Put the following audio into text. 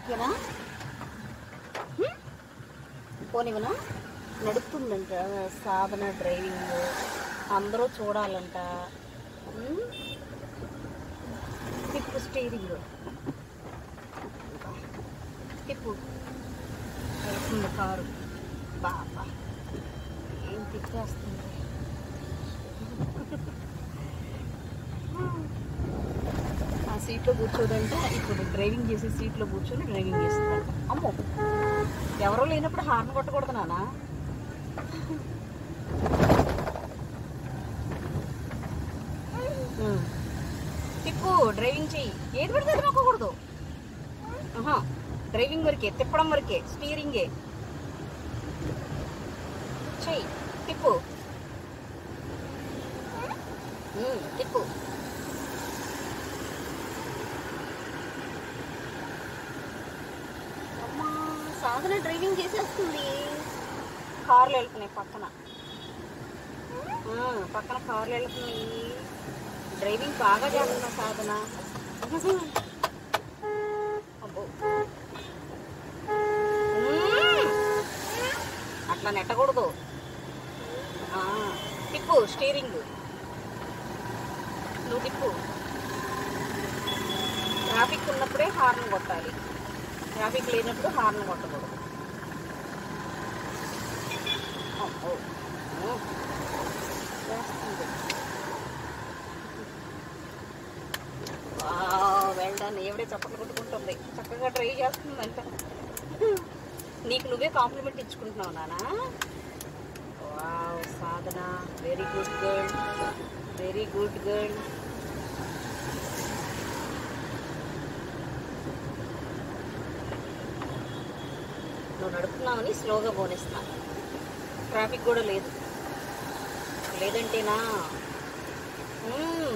ఓకేనా హ్మ్? పోనివనా నడుపుతుందంట సాధన డ్రైవింగ్ అందరూ చూడాలంట హ్మ్? తిప్పు స్టీరింగ్ తిప్పు వెళ్తుంది కారు బాబా ఏం తిప్పేస్తుంది ఆ సీట్లో కూర్చోదంట ఇప్పుడు డ్రైవింగ్ చేసే సీట్లో కూర్చొని డ్రైవింగ్ చేస్తుందంట అమ్మో ఎవరో లేనప్పుడు హార్న్ కొట్టకూడదు నానా తిప్పు డ్రైవింగ్ చెయ్యి ఏది పడితే అది నొక్కకూడదు ఆహా డ్రైవింగ్ వరకే తిప్పడం వరకే స్టీరింగే చెయ్యి తిప్పు ఉమ్, తిప్పు అమ్మా సాధన డ్రైవింగ్ చేసేస్తుంది కార్లు వెళ్తున్నాయి పక్కన ఆ, పక్కన కార్లు వెళ్తున్నాయి డ్రైవింగ్ బాగా చేస్తున్నా సాధన అబ్బో మ్మ్. అట్లా నెట్టకూడదు ఆ, తిప్పు స్టీరింగ్ నువ్వు తిప్పు ట్రాఫిక్ ఉన్నప్పుడే హార్న్ కొట్టాలి ట్రాఫిక్ లేనప్పుడు హార్న్ కొట్టకూడదు అబ్బో. అమ్మో. వేస్తుంది. వావ్, వెల్ డన్ ఎవడే చప్పట్లు కొట్టుకుంటుంది చక్కగా ట్రై చేస్తుందంట నీకు నువ్వే కాంప్లిమెంట్ ఇచ్చుకుంటున్నావు నానా wow Sadhana very good girl very good girl నువ్వు నడుపుతున్నావని స్లోగా పోనిస్తున్నా ట్రాఫిక్ కూడా లేదు లేదంటేనా మ్మ్.